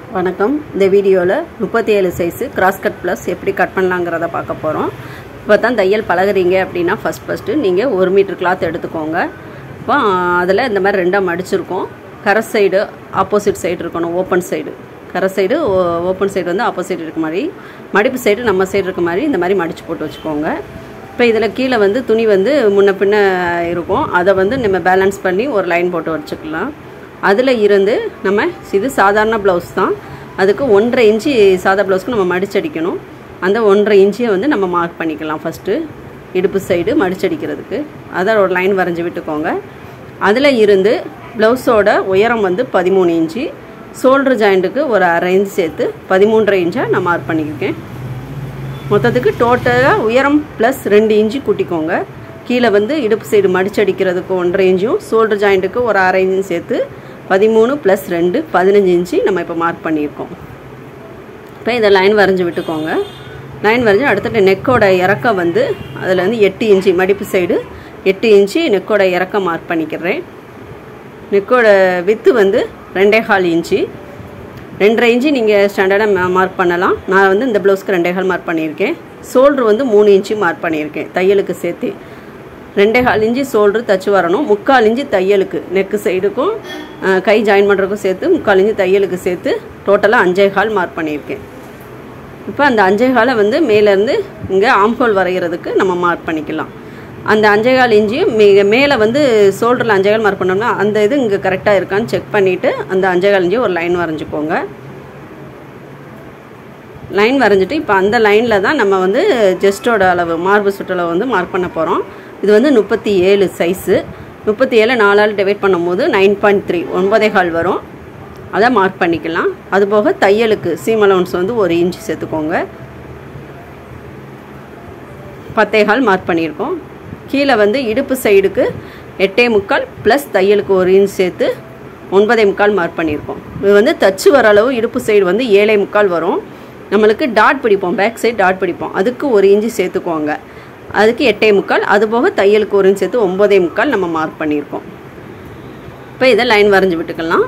வணக்கம் இந்த வீடியோவில் முப்பத்தி ஏழு சைஸு கிராஸ் கட் ப்ளஸ் எப்படி கட் பண்ணலாங்கிறத பார்க்க போகிறோம் இப்போ தான் தையல் பழகுறீங்க அப்படின்னா ஃபஸ்ட் ஃபஸ்ட்டு நீங்கள் ஒரு மீட்டர் கிளாத் எடுத்துக்கோங்க இப்போ அதில் இந்த மாதிரி ரெண்டாக மடிச்சிருக்கோம் கரை சைடு ஆப்போசிட் சைடு இருக்கணும் ஓப்பன் சைடு கரை சைடு ஓப்பன் சைடு வந்து ஆப்போசிட் இருக்க மாதிரி மடிப்பு சைடு நம்ம சைடு இருக்க மாதிரி இந்த மாதிரி மடித்து போட்டு வச்சுக்கோங்க இப்போ இதில் கீழே வந்து துணி வந்து முன்ன பின்ன இருக்கும் அதை வந்து நம்ம பேலன்ஸ் பண்ணி ஒரு லைன் போட்டு வச்சுக்கலாம் அதில் இருந்து நம்ம இது சாதாரண ப்ளவுஸ் தான் அதுக்கு ஒன்றரை இன்ச்சு சாதா ப்ளவுஸ்க்கு நம்ம மடிச்சடிக்கணும் அந்த ஒன்றரை இன்ச்சியை வந்து நம்ம மார்க் பண்ணிக்கலாம் ஃபஸ்ட்டு இடுப்பு சைடு மடிச்சடிக்கிறதுக்கு அதை ஒரு லைன் வரைஞ்சி விட்டுக்கோங்க அதில் இருந்து ப்ளவுஸோட உயரம் வந்து பதிமூணு இன்ச்சு ஷோல்டர் ஜாயிண்ட்டுக்கு ஒரு அரை இன்ச் சேர்த்து பதிமூன்றரை இன்ச்சாக நான் மார்க் பண்ணியிருக்கேன் மொத்தத்துக்கு டோட்டலாக உயரம் ப்ளஸ் ரெண்டு இன்ச்சு கூட்டிக்கோங்க கீழே வந்து இடுப்பு சைடு மடிச்சடிக்கிறதுக்கு ஒன்றரை இன்ச்சும் ஷோல்டர் ஜாயிண்ட்டுக்கு ஒரு அரை இன்ச்சும் சேர்த்து பதிமூணு ப்ளஸ் ரெண்டு பதினஞ்சு இன்ச்சு நம்ம இப்போ மார்க் பண்ணியிருக்கோம் இப்போ இதை லைன் வரைஞ்சி விட்டுக்கோங்க லைன் வரைஞ்சி அடுத்தது நெக்கோட இறக்கம் வந்து அதில் வந்து எட்டு இன்ச்சு மடிப்பு சைடு எட்டு இன்ச்சு நெக்கோட இறக்கம் மார்க் பண்ணிக்கிறேன் நெக்கோட வித்து வந்து ரெண்டே கால் இன்ச்சு ரெண்டரை இன்ச்சு நீங்கள் ஸ்டாண்டர்டாக மார்க் பண்ணலாம் நான் வந்து இந்த ப்ளவுஸ்க்கு ரெண்டே கால் மார்க் பண்ணியிருக்கேன் ஷோல்ட்ரு வந்து மூணு இன்ச்சு மார்க் பண்ணியிருக்கேன் தையலுக்கு சேர்த்து ரெண்டே கால் இன்ச்சு ஷோல்ட்ரு தச்சு வரணும் முக்கால் இன்ச்சு தையலுக்கு நெக்கு சைடுக்கும் கை ஜாயின் பண்ணுறதுக்கும் சேர்த்து முக்கால் இன்ச்சு தையலுக்கு சேர்த்து டோட்டலாக அஞ்சே கால் மார்க் பண்ணியிருக்கேன் இப்போ அந்த அஞ்சே காலை வந்து மேலேருந்து இங்கே ஆம்ஹோல் வரைகிறதுக்கு நம்ம மார்க் பண்ணிக்கலாம் அந்த அஞ்சே கால் இன்ச்சியும் மே மேலே வந்து ஷோல்டரில் அஞ்சே கால் மார்க் பண்ணோம்னா அந்த இது இங்கே கரெக்டாக இருக்கான்னு செக் பண்ணிவிட்டு அந்த அஞ்சே கால் இன்ச்சியும் ஒரு லைன் வரைஞ்சிக்கோங்க லைன் வரைஞ்சிட்டு இப்போ அந்த லைனில் தான் நம்ம வந்து ஜெஸ்டோட அளவு மார்பு சுற்றளவு வந்து மார்க் பண்ண போகிறோம் இது வந்து முப்பத்தி ஏழு சைஸு முப்பத்தி ஏழு நாலால் டிவைட் பண்ணும்போது நைன் பாயிண்ட் த்ரீ ஒன்பதே கால் வரும் அதை மார்க் பண்ணிக்கலாம் அதுபோக தையலுக்கு சீம் அலவுன்ஸ் வந்து ஒரு இன்ச் சேர்த்துக்கோங்க பத்தே கால் மார்க் பண்ணியிருக்கோம் கீழே வந்து இடுப்பு சைடுக்கு எட்டே முக்கால் ப்ளஸ் தையலுக்கு ஒரு இன்ச் சேர்த்து ஒன்பதே முக்கால் மார்க் பண்ணியிருக்கோம் இது வந்து தச்சு வர அளவு இடுப்பு சைடு வந்து ஏழே முக்கால் வரும் நம்மளுக்கு டாட் பிடிப்போம் பேக் சைடு டாட் பிடிப்போம் அதுக்கு ஒரு இன்ச்சு சேர்த்துக்கோங்க அதுக்கு எட்டே முக்கால் அதுபோக தையலுக்கு ஒரு இன்ச் சேர்த்து ஒம்பதே முக்கால் நம்ம மார்க் பண்ணியிருக்கோம் இப்போ இதை லைன் வரைஞ்சி விட்டுக்கலாம்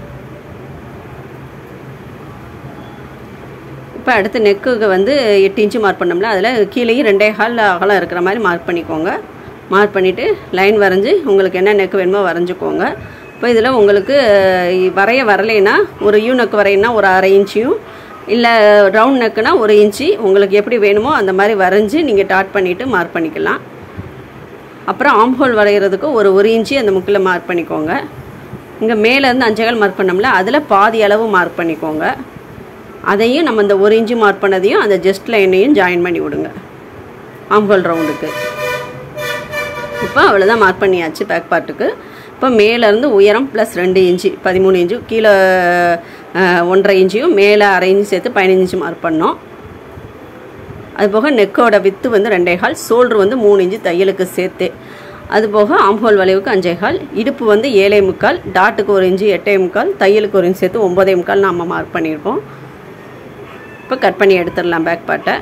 இப்போ அடுத்து நெக்குக்கு வந்து எட்டு இன்ச்சு மார்க் பண்ணோம்ல அதில் கீழேயும் ரெண்டே கால் அகலம் இருக்கிற மாதிரி மார்க் பண்ணிக்கோங்க மார்க் பண்ணிவிட்டு லைன் வரைஞ்சி உங்களுக்கு என்ன நெக்கு வேணுமோ வரைஞ்சிக்கோங்க இப்போ இதில் உங்களுக்கு வரைய வரலைன்னா ஒரு யூ நெக் வரையினா ஒரு அரை இன்ச்சியும் இல்லை ரவுண்ட் நெக்குனா ஒரு இன்ச்சு உங்களுக்கு எப்படி வேணுமோ அந்த மாதிரி வரைஞ்சி நீங்கள் டாட் பண்ணிவிட்டு மார்க் பண்ணிக்கலாம் அப்புறம் ஆம்ஹோல் வரைகிறதுக்கு ஒரு ஒரு இன்ச்சு அந்த முக்கில் மார்க் பண்ணிக்கோங்க இங்கே மேலேருந்து அஞ்சகால் மார்க் பண்ணோம்ல அதில் பாதி அளவு மார்க் பண்ணிக்கோங்க அதையும் நம்ம இந்த ஒரு இன்ச்சு மார்க் பண்ணதையும் அந்த ஜஸ்ட் லைனையும் ஜாயின் பண்ணி விடுங்க ஆம்ஹோல் ரவுண்டுக்கு இப்போ அவ்வளோதான் மார்க் பண்ணியாச்சு பேக் பார்ட்டுக்கு இப்போ மேலேருந்து உயரம் ப்ளஸ் ரெண்டு இன்ச்சு பதிமூணு இன்ச்சு கீழே ஒன்றரை இன்ச்சியும் மேலே அரை இன்ச்சு சேர்த்து பதினஞ்சு இன்ச்சு மார்க் பண்ணோம் அதுபோக நெக்கோட வித்து வந்து ரெண்டே கால் ஷோல்ட்ரு வந்து மூணு இன்ச்சு தையலுக்கு சேர்த்து அதுபோக ஆம்ஹோல் வளைவுக்கு அஞ்சே கால் இடுப்பு வந்து ஏழே முக்கால் டாட்டுக்கு ஒரு இன்ச்சு எட்டே முக்கால் தையலுக்கு ஒரு இன்ச்சு சேர்த்து ஒம்பதே முக்கால் நம்ம மார்க் பண்ணியிருக்கோம் இப்போ கட் பண்ணி எடுத்துடலாம் பேக் பார்ட்டை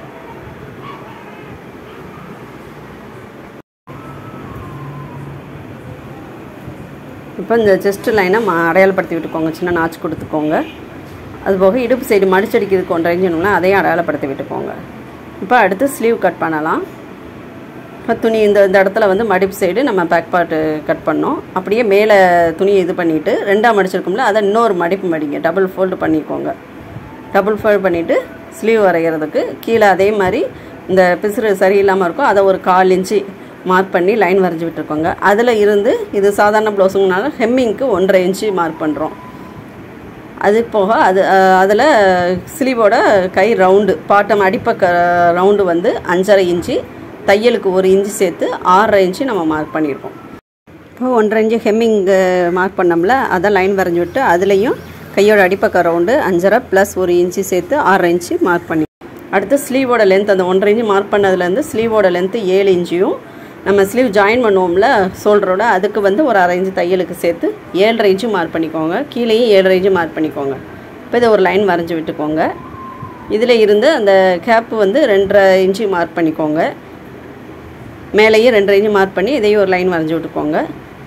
இப்போ இந்த செஸ்ட் லைனை மா அடையாளப்படுத்தி விட்டுக்கோங்க சின்ன நாச்சு கொடுத்துக்கோங்க அதுபோக இடுப்பு சைடு மடிச்சடிக்கிறதுக்கு ஒன்றரை இன்ச்சுனா அதையும் அடையாளப்படுத்தி விட்டுக்கோங்க இப்போ அடுத்து ஸ்லீவ் கட் பண்ணலாம் இப்போ துணி இந்த இந்த இடத்துல வந்து மடிப்பு சைடு நம்ம பேக் பார்ட்டு கட் பண்ணோம் அப்படியே மேலே துணியை இது பண்ணிவிட்டு ரெண்டாக மடிச்சிருக்கோம்ல அதை இன்னொரு மடிப்பு மடிங்க டபுள் ஃபோல்டு பண்ணிக்கோங்க டபுள் ஃபோல்டு பண்ணிவிட்டு ஸ்லீவ் வரைகிறதுக்கு கீழே அதே மாதிரி இந்த பிசுறு சரியில்லாமல் இருக்கும் அதை ஒரு கால் இன்ச்சு மார்க் பண்ணி லைன் வரைஞ்சி விட்டுருக்கோங்க அதில் இருந்து இது சாதாரண ப்ளவுஸுங்கனால ஹெம்மிங்க்கு ஒன்றரை இன்ச்சு மார்க் பண்ணுறோம் அது போக அது அதில் ஸ்லீவோட கை ரவுண்டு பாட்டம் அடிப்பக்க ரவுண்டு வந்து அஞ்சரை இன்ச்சு தையலுக்கு ஒரு இன்ச்சு சேர்த்து ஆறரை இன்ச்சு நம்ம மார்க் பண்ணியிருக்கோம் இப்போ ஒன்றரை இன்ச்சு ஹெம்மிங் மார்க் பண்ணோம்ல அதை லைன் வரைஞ்சி விட்டு அதுலேயும் கையோட அடிப்பக்க ரவுண்டு அஞ்சரை ப்ளஸ் ஒரு இன்ச்சு சேர்த்து ஆறரை இன்ச்சு மார்க் பண்ணி அடுத்து ஸ்லீவோட லென்த் அந்த ஒன்றரை இன்ச்சு மார்க் பண்ணதுலேருந்து ஸ்லீவோட லென்த்து ஏழு இன்ச்சியும் நம்ம ஸ்லீவ் ஜாயின் பண்ணுவோம்ல ஷோல்டரோட அதுக்கு வந்து ஒரு அரை இன்ச்சு தையலுக்கு சேர்த்து ஏழரை இன்ச்சு மார்க் பண்ணிக்கோங்க கீழேயும் ஏழரை இன்ச்சு மார்க் பண்ணிக்கோங்க இப்போ இதை ஒரு லைன் வரைஞ்சி விட்டுக்கோங்க இதில் இருந்து அந்த கேப்பு வந்து ரெண்டரை இன்ச்சு மார்க் பண்ணிக்கோங்க மேலேயும் ரெண்டரை இன்ச்சு மார்க் பண்ணி இதையும் ஒரு லைன் வரைஞ்சி விட்டுக்கோங்க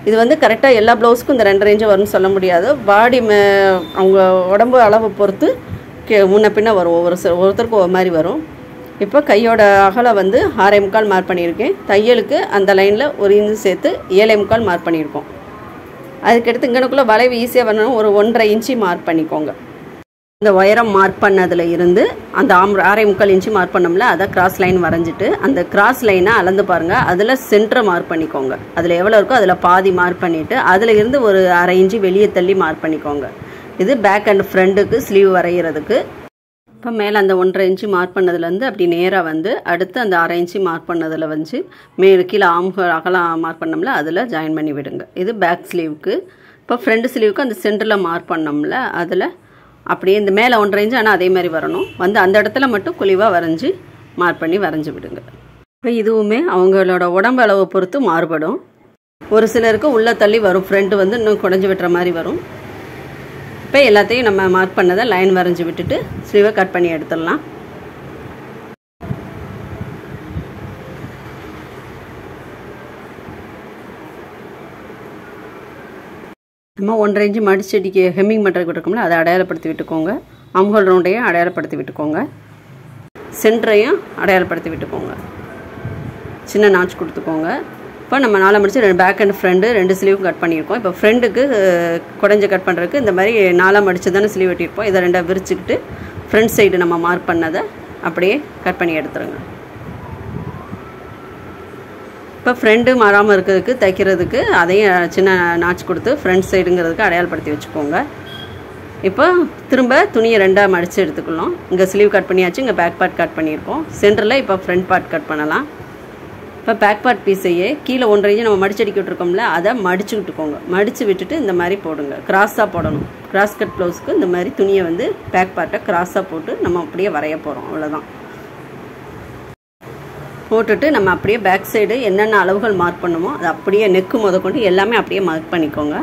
இது வந்து கரெக்டாக எல்லா ப்ளவுஸுக்கும் இந்த ரெண்டு ரேஞ்சும் வரும்னு சொல்ல முடியாது பாடி மே அவங்க உடம்பு அளவை பொறுத்து கே முன்ன பின்ன வரும் ஒவ்வொரு சில ஒருத்தருக்கும் ஒரு மாதிரி வரும் இப்போ கையோட அகலம் வந்து ஆறே முக்கால் மார்க் பண்ணியிருக்கேன் தையலுக்கு அந்த லைனில் ஒரு இன்ச்சு சேர்த்து ஏழே முக்கால் மார்க் பண்ணியிருக்கோம் அதுக்கடுத்து இங்கனுக்குள்ளே வளைவு ஈஸியாக வரணும் ஒரு ஒன்றரை இன்ச்சு மார்க் பண்ணிக்கோங்க இந்த உயரம் மார்க் பண்ணதில் இருந்து அந்த ஆம் ஆறே முக்கால் இன்ச்சு மார்க் பண்ணோம்ல அதை கிராஸ் லைன் வரைஞ்சிட்டு அந்த கிராஸ் லைனை அளந்து பாருங்கள் அதில் சென்டரை மார்க் பண்ணிக்கோங்க அதில் எவ்வளோ இருக்கோ அதில் பாதி மார்க் பண்ணிவிட்டு அதில் இருந்து ஒரு அரை இன்ச்சு வெளியே தள்ளி மார்க் பண்ணிக்கோங்க இது பேக் அண்ட் ஃப்ரண்ட்டுக்கு ஸ்லீவ் வரைகிறதுக்கு இப்போ மேலே அந்த ஒன்றரை இன்ச்சு மார்க் பண்ணதுலேருந்து அப்படி நேராக வந்து அடுத்து அந்த அரை இன்ச்சு மார்க் பண்ணதில் வந்து மேலே கீழே ஆம்கள் அகலம் மார்க் பண்ணோம்ல அதில் ஜாயின் பண்ணி விடுங்க இது பேக் ஸ்லீவுக்கு இப்போ ஃப்ரண்ட் ஸ்லீவுக்கு அந்த சென்டரில் மார்க் பண்ணோம்ல அதில் அப்படியே இந்த மேலே ஒன்றரை இன்ச்சு ஆனால் அதே மாதிரி வரணும் வந்து அந்த இடத்துல மட்டும் குழிவாக வரைஞ்சி மார்க் பண்ணி வரைஞ்சி விடுங்க இப்போ இதுவுமே அவங்களோட உடம்பு அளவை பொறுத்து மாறுபடும் ஒரு சிலருக்கு உள்ளே தள்ளி வரும் ஃப்ரண்ட்டு வந்து இன்னும் குடஞ்சி விட்டுற மாதிரி வரும் இப்போ எல்லாத்தையும் நம்ம மார்க் பண்ணதை லைன் வரைஞ்சி விட்டுட்டு ஸ்லீவை கட் பண்ணி எடுத்துடலாம் நம்ம ஒன்றரை இன்ச்சு மடிச்செடிக்கு ஹெம்மிங் பண்ணுறதுக்கு விட்டுருக்கோம்ல அதை அடையாளப்படுத்தி விட்டுக்கோங்க அம்ஹோல் ரவுண்டையும் அடையாளப்படுத்தி விட்டுக்கோங்க சென்டரையும் அடையாளப்படுத்தி விட்டுக்கோங்க சின்ன நாச் கொடுத்துக்கோங்க இப்போ நம்ம நாளை முடிச்சு ரெண்டு பேக் அண்ட் ஃப்ரண்டு ரெண்டு ஸ்லீவ் கட் பண்ணியிருக்கோம் இப்போ ஃப்ரெண்டுக்கு குடஞ்சி கட் பண்ணுறதுக்கு இந்த மாதிரி நாளாக மடித்து தானே ஸ்லீவ் வெட்டியிருப்போம் இதை ரெண்டாக விரிச்சுக்கிட்டு ஃப்ரண்ட் சைடு நம்ம மார்க் பண்ணதை அப்படியே கட் பண்ணி எடுத்துருங்க இப்போ ஃப்ரெண்டு மாறாமல் இருக்கிறதுக்கு தைக்கிறதுக்கு அதையும் சின்ன நாச் கொடுத்து ஃப்ரண்ட் சைடுங்கிறதுக்கு அடையாளப்படுத்தி வச்சுக்கோங்க இப்போ திரும்ப துணியை ரெண்டாக மடித்து எடுத்துக்கலாம் இங்கே ஸ்லீவ் கட் பண்ணியாச்சு இங்கே பேக் பார்ட் கட் பண்ணியிருக்கோம் சென்டரில் இப்போ ஃப்ரண்ட் பார்ட் கட் பண்ணலாம் இப்போ பேக் பார்ட் பீஸையே கீழே ஒன்றரை இன்ச்சு நம்ம மடிச்சடிக்க விட்டுருக்கோம்ல அதை மடிச்சு விட்டுக்கோங்க மடித்து விட்டுட்டு இந்த மாதிரி போடுங்க கிராஸாக போடணும் கிராஸ் கட் ப்ளவுஸ்க்கு இந்த மாதிரி துணியை வந்து பேக் பார்ட்டை கிராஸாக போட்டு நம்ம அப்படியே வரைய போகிறோம் அவ்வளோதான் போட்டுட்டு நம்ம அப்படியே பேக் சைடு என்னென்ன அளவுகள் மார்க் பண்ணுமோ அது அப்படியே நெக்கு முத கொண்டு எல்லாமே அப்படியே மார்க் பண்ணிக்கோங்க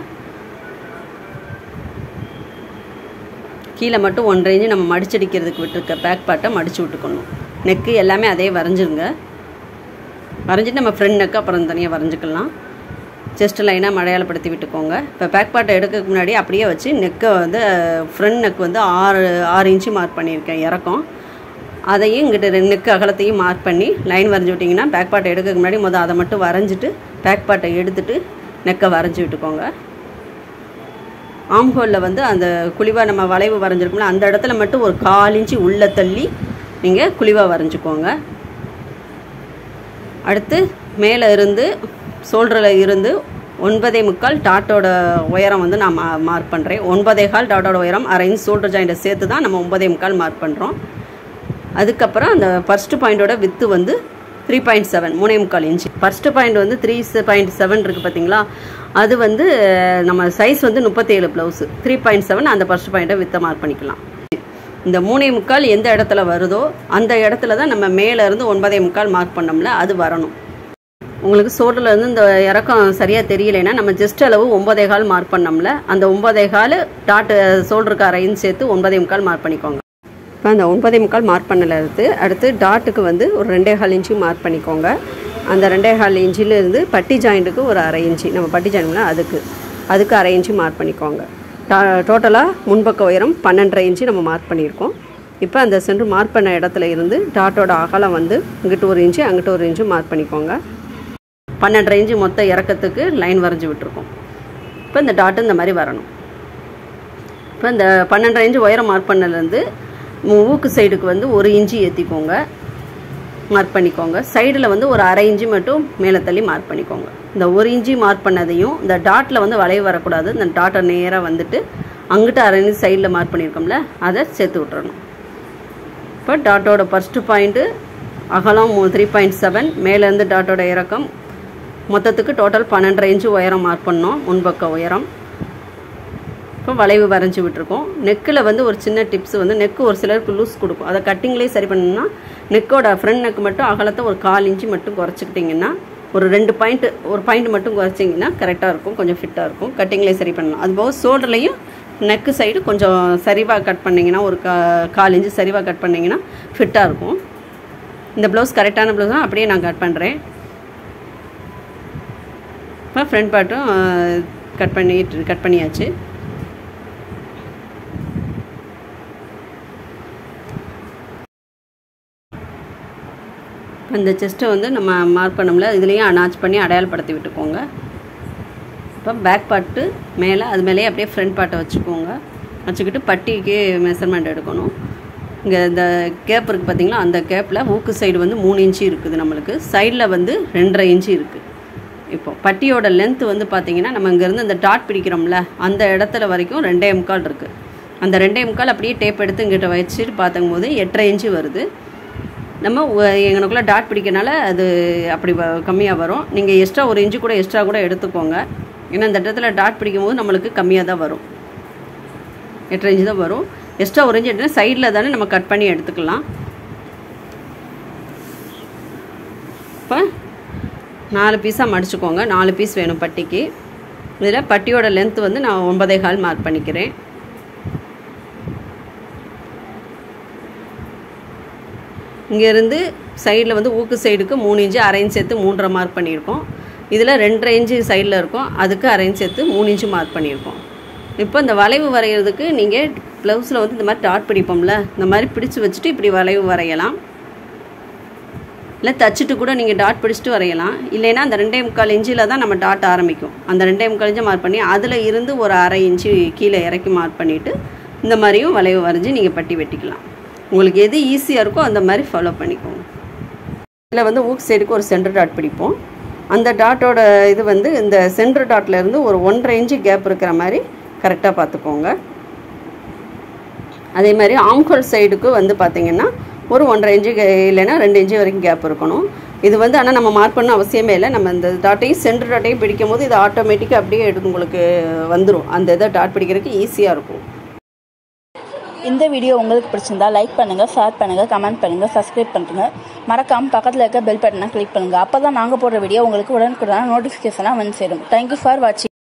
கீழே மட்டும் ஒன்றரை இன்ச்சு நம்ம மடிச்சடிக்கிறதுக்கு விட்டுருக்க பேக் பார்ட்டை மடித்து விட்டுக்கணும் நெக்கு எல்லாமே அதே வரைஞ்சிருங்க வரைஞ்சிட்டு நம்ம ஃப்ரண்ட் நெக்கு அப்புறம் தனியாக வரைஞ்சிக்கலாம் செஸ்ட் லைனாக அடையாளப்படுத்தி விட்டுக்கோங்க இப்போ பேக் பார்ட்டை எடுக்கிறதுக்கு முன்னாடி அப்படியே வச்சு நெக்கை வந்து ஃப்ரண்ட் நெக் வந்து ஆறு ஆறு இன்ச்சு மார்க் பண்ணியிருக்கேன் இறக்கம் அதையும் இங்கிட்ட ரெண்டு நெக்கு அகலத்தையும் மார்க் பண்ணி லைன் வரைஞ்சி விட்டிங்கன்னா பேக் பார்ட்டை எடுக்கிறதுக்கு முன்னாடி முதல் அதை மட்டும் வரைஞ்சிட்டு பேக் பார்ட்டை எடுத்துட்டு நெக்கை வரைஞ்சி விட்டுக்கோங்க ஆம்ஹோலில் வந்து அந்த குழிவாக நம்ம வளைவு வரைஞ்சிருக்கோம்ல அந்த இடத்துல மட்டும் ஒரு கால் இன்ச்சு உள்ளே தள்ளி நீங்கள் குழிவாக வரைஞ்சிக்கோங்க அடுத்து மேலே இருந்து சோல்டரில் இருந்து ஒன்பதே முக்கால் டாட்டோட உயரம் வந்து நான் மா மார்க் பண்ணுறேன் ஒன்பதே கால் டாட்டோட உயரம் அரை இன்ச் சோல்டர் ஜாயிண்ட்டை சேர்த்து தான் நம்ம ஒன்பதே முக்கால் மார்க் பண்ணுறோம் அதுக்கப்புறம் அந்த ஃபர்ஸ்ட் பாயிண்டோட வித்து வந்து த்ரீ பாயிண்ட் செவன் மூணே முக்கால் இன்ச்சு ஃபர்ஸ்ட் பாயிண்ட் வந்து த்ரீ பாயிண்ட் செவன் இருக்குது பார்த்தீங்களா அது வந்து நம்ம சைஸ் வந்து முப்பத்தேழு ப்ளவுஸு த்ரீ பாயிண்ட் செவன் அந்த ஃபர்ஸ்ட் பாயிண்ட்டை வித்தை மார்க் பண்ணிக்கலாம் இந்த மூணே முக்கால் எந்த இடத்துல வருதோ அந்த இடத்துல தான் நம்ம மேலே இருந்து ஒன்பதே முக்கால் மார்க் பண்ணோம்ல அது வரணும் உங்களுக்கு சோட்டில் இருந்து இந்த இறக்கம் சரியாக தெரியலைன்னா நம்ம ஜஸ்ட் அளவு ஒன்பதே கால் மார்க் பண்ணோம்ல அந்த ஒன்பதே கால் டாட்டு சோல்டருக்கு அரைன்னு சேர்த்து ஒன்பதே முக்கால் மார்க் பண்ணிக்கோங்க இப்போ அந்த ஒன்பதே முக்கால் மார்க் பண்ணல இருந்து அடுத்து டாட்டுக்கு வந்து ஒரு ரெண்டே கால் இன்ச்சு மார்க் பண்ணிக்கோங்க அந்த ரெண்டே கால் இன்ச்சிலேருந்து பட்டி ஜாயிண்ட்டுக்கு ஒரு அரை இன்ச்சு நம்ம பட்டி ஜாயிண்ட்னா அதுக்கு அதுக்கு அரை இன்ச்சு மார்க் பண்ணிக்கோங்க டோட்டலாக முன்பக்க உயரம் பன்னெண்டரை இன்ச்சு நம்ம மார்க் பண்ணியிருக்கோம் இப்போ அந்த சென்டர் மார்க் பண்ண இடத்துல இருந்து டாட்டோட அகலம் வந்து இங்கிட்டு ஒரு இன்ச்சு அங்கிட்ட ஒரு இன்ச்சு மார்க் பண்ணிக்கோங்க பன்னெண்டரை இன்ச்சு மொத்த இறக்கத்துக்கு லைன் வரைஞ்சி விட்டுருக்கோம் இப்போ இந்த டாட்டு இந்த மாதிரி வரணும் இப்போ இந்த பன்னெண்டரை இன்ச்சு உயரம் மார்க் பண்ணலேருந்து ஊக்கு சைடுக்கு வந்து ஒரு இன்ச்சு ஏற்றிக்கோங்க மார்க் பண்ணிக்கோங்க சைடில் வந்து ஒரு அரை இன்ச்சு மட்டும் மேலே தள்ளி மார்க் பண்ணிக்கோங்க இந்த ஒரு இன்ச்சு மார்க் பண்ணதையும் இந்த டாட்டில் வந்து வளைவு வரக்கூடாது இந்த டாட்டை நேராக வந்துட்டு அங்கிட்ட அரை இன்ச்சு சைடில் மார்க் பண்ணியிருக்கோம்ல அதை சேர்த்து விட்டுறணும் இப்போ டாட்டோட ஃபஸ்ட்டு பாயிண்ட்டு அகலம் த்ரீ பாயிண்ட் செவன் மேலேருந்து டாட்டோட இறக்கம் மொத்தத்துக்கு டோட்டல் பன்னெண்டரை இன்ச்சு உயரம் மார்க் பண்ணோம் முன்பக்க உயரம் இப்போ வளைவு வரைஞ்சி விட்டுருக்கோம் நெக்கில் வந்து ஒரு சின்ன டிப்ஸ் வந்து நெக்கு ஒரு சிலருக்கு லூஸ் கொடுக்கும் அதை கட்டிங்லேயே சரி பண்ணணும்னா நெக்கோட ஃப்ரண்ட் நெக் மட்டும் அகலத்தை ஒரு கால் இன்ச்சு மட்டும் குறைச்சிக்கிட்டிங்கன்னா ஒரு ரெண்டு பாயிண்ட் ஒரு பாயிண்ட் மட்டும் குறைச்சிங்கன்னா கரெக்டாக இருக்கும் கொஞ்சம் ஃபிட்டாக இருக்கும் கட்டிங்லேயே சரி பண்ணலாம் அதுபோக ஷோல்டர்லேயும் நெக்கு சைடு கொஞ்சம் சரிவாக கட் பண்ணிங்கன்னா ஒரு கா கால் இன்ச்சு சரிவாக கட் பண்ணிங்கன்னா ஃபிட்டாக இருக்கும் இந்த ப்ளவுஸ் கரெக்டான ப்ளவுஸ் தான் அப்படியே நான் கட் பண்ணுறேன் இப்போ ஃப்ரண்ட் பார்ட்டும் கட் பண்ணிட்டு கட் பண்ணியாச்சு அந்த செஸ்ட்டை வந்து நம்ம மார்க் பண்ணோம்ல இதுலேயும் அனாச் பண்ணி அடையாளப்படுத்தி விட்டுக்கோங்க இப்போ பேக் பார்ட்டு மேலே அது மேலேயே அப்படியே ஃப்ரண்ட் பார்ட்டை வச்சுக்கோங்க வச்சுக்கிட்டு பட்டிக்கு மெஷர்மெண்ட் எடுக்கணும் இங்கே இந்த கேப் இருக்குது பார்த்தீங்களா அந்த கேப்பில் ஊக்கு சைடு வந்து மூணு இன்ச்சு இருக்குது நம்மளுக்கு சைடில் வந்து ரெண்டரை இன்ச்சு இருக்குது இப்போ பட்டியோட லென்த் வந்து பார்த்தீங்கன்னா நம்ம இங்கேருந்து அந்த டாட் பிடிக்கிறோம்ல அந்த இடத்துல வரைக்கும் ரெண்டே முக்கால் இருக்குது அந்த ரெண்டே முக்கால் அப்படியே டேப் எடுத்து இங்கிட்ட வச்சுட்டு பார்த்தங்கும்போது எட்டரை இன்ச்சு வருது நம்ம எங்களுக்குள்ளே டாட் பிடிக்கனால அது அப்படி கம்மியாக வரும் நீங்கள் எக்ஸ்ட்ரா ஒரு இன்ச்சு கூட எக்ஸ்ட்ரா கூட எடுத்துக்கோங்க ஏன்னா இந்த இடத்துல டாட் பிடிக்கும் போது நம்மளுக்கு கம்மியாக தான் வரும் எட்டரை இன்ச்சு தான் வரும் எக்ஸ்ட்ரா ஒரு இன்ச்சு எடுத்துனா சைடில் தானே நம்ம கட் பண்ணி எடுத்துக்கலாம் இப்போ நாலு பீஸாக மடிச்சுக்கோங்க நாலு பீஸ் வேணும் பட்டிக்கு இதில் பட்டியோட லென்த் வந்து நான் ஒன்பதே கால் மார்க் பண்ணிக்கிறேன் இங்கேருந்து சைடில் வந்து ஊக்கு சைடுக்கு மூணு இன்ச்சு அரை இன்ச் சேர்த்து மூன்றரை மார்க் பண்ணியிருக்கோம் இதில் ரெண்டரை இன்ச்சு சைடில் இருக்கும் அதுக்கு அரை இன்ச் சேர்த்து மூணு இன்ச்சு மார்க் பண்ணியிருக்கோம் இப்போ இந்த வளைவு வரைகிறதுக்கு நீங்கள் ப்ளவுஸில் வந்து இந்த மாதிரி டாட் பிடிப்போம்ல இந்த மாதிரி பிடிச்சி வச்சுட்டு இப்படி வளைவு வரையலாம் இல்லை தச்சுட்டு கூட நீங்கள் டாட் பிடிச்சிட்டு வரையலாம் இல்லைன்னா அந்த ரெண்டே முக்கால் இன்ச்சில் தான் நம்ம டாட் ஆரம்பிக்கும் அந்த ரெண்டே முக்கால் இன்ச்சு மார்க் பண்ணி அதில் இருந்து ஒரு அரை இன்ச்சு கீழே இறக்கி மார்க் பண்ணிவிட்டு இந்த மாதிரியும் வளைவு வரைஞ்சி நீங்கள் பட்டி வெட்டிக்கலாம் உங்களுக்கு எது ஈஸியாக இருக்கோ அந்த மாதிரி ஃபாலோ பண்ணிக்கோங்க இதில் வந்து ஊக் சைடுக்கு ஒரு சென்டர் டாட் பிடிப்போம் அந்த டாட்டோட இது வந்து இந்த சென்டர் டாட்லேருந்து ஒரு ஒன்றரை இன்ச்சு கேப் இருக்கிற மாதிரி கரெக்டாக பார்த்துக்கோங்க அதே மாதிரி ஆம்கோல் சைடுக்கு வந்து பார்த்திங்கன்னா ஒரு ஒன்றரை இன்ச்சு இல்லைன்னா ரெண்டு இன்ச்சு வரைக்கும் கேப் இருக்கணும் இது வந்து ஆனால் நம்ம மார்க் பண்ண அவசியமே இல்லை நம்ம இந்த டாட்டையும் சென்டர் டாட்டையும் பிடிக்கும் போது இது ஆட்டோமேட்டிக்காக அப்படியே எடுத்து உங்களுக்கு வந்துடும் அந்த இதை டாட் பிடிக்கிறதுக்கு ஈஸியாக இருக்கும் இந்த வீடியோ உங்களுக்கு பிடிச்சிருந்தா லைக் பண்ணுங்கள் ஷேர் பண்ணுங்கள் கமெண்ட் பண்ணுங்கள் சப்ஸ்கிரைப் பண்ணுங்க மறக்காமல் பக்கத்தில் இருக்க பெல் பட்டனை கிளிக் பண்ணுங்கள் அப்போ தான் நாங்கள் போடுற வீடியோ உங்களுக்கு உடனுக்குடன் நோட்டிஃபிகேஷனாக வந்து சேரும் தேங்க்யூ ஃபார் வாட்சிங்